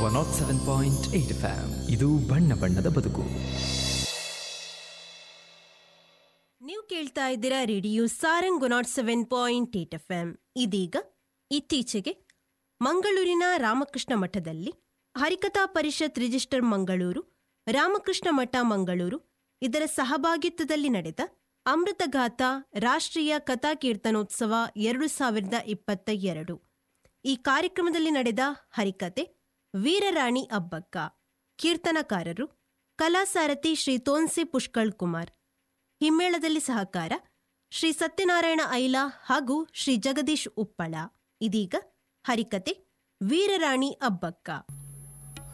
one naught seven point eight FM ಇದು ಬಣ್ಣ ಬಣ್ಣದ ಬದುಕು ನೀವು ಕೇಳ್ತಾ ಇದ್ದೀರಾ radio Sarang naught seven point eight F M ಇದೀಗ ಇತ್ತೀಚೆಗೆ ಮಂಗಳೂರಿನ ರಾಮಕೃಷ್ಣ ಮಠದಲ್ಲಿ ಹರಿಕಥಾ ಪರಿಷತ್ ರಿಜಿಸ್ಟರ್ ಮಂಗಳೂರು ರಾಮಕೃಷ್ಣ ಮಠ ಮಂಗಳೂರು ಇದರ ಸಹಭಾಗಿತ್ವದಲ್ಲಿ ನಡೆದ ಅಮೃತಗಾಥ ರಾಷ್ಟ್ರೀಯ ಕಥಾ ಕೀರ್ತನೋತ್ಸವ ಎರಡು ಸಾವಿರದ ಇಪ್ಪತ್ತ ಎರಡು ಈ ಕಾರ್ಯಕ್ರಮದಲ್ಲಿ ನಡೆದ ಹರಿಕತೆ ವೀರರಾಣಿ ಅಬ್ಬಕ್ಕ ಕೀರ್ತನಕಾರರು ಕಲಾಸಾರಥಿ ಶ್ರೀ ತೋನ್ಸೆ ಪುಷ್ಕಳ್ ಕುಮಾರ್ ಹಿಮ್ಮೇಳದಲ್ಲಿ ಸಹಕಾರ ಶ್ರೀ ಸತ್ಯನಾರಾಯಣ ಐಲ ಹಾಗೂ ಶ್ರೀ ಜಗದೀಶ್ ಉಪ್ಪಳ ಇದೀಗ ಹರಿಕತೆ ವೀರರಾಣಿ ಅಬ್ಬಕ್ಕ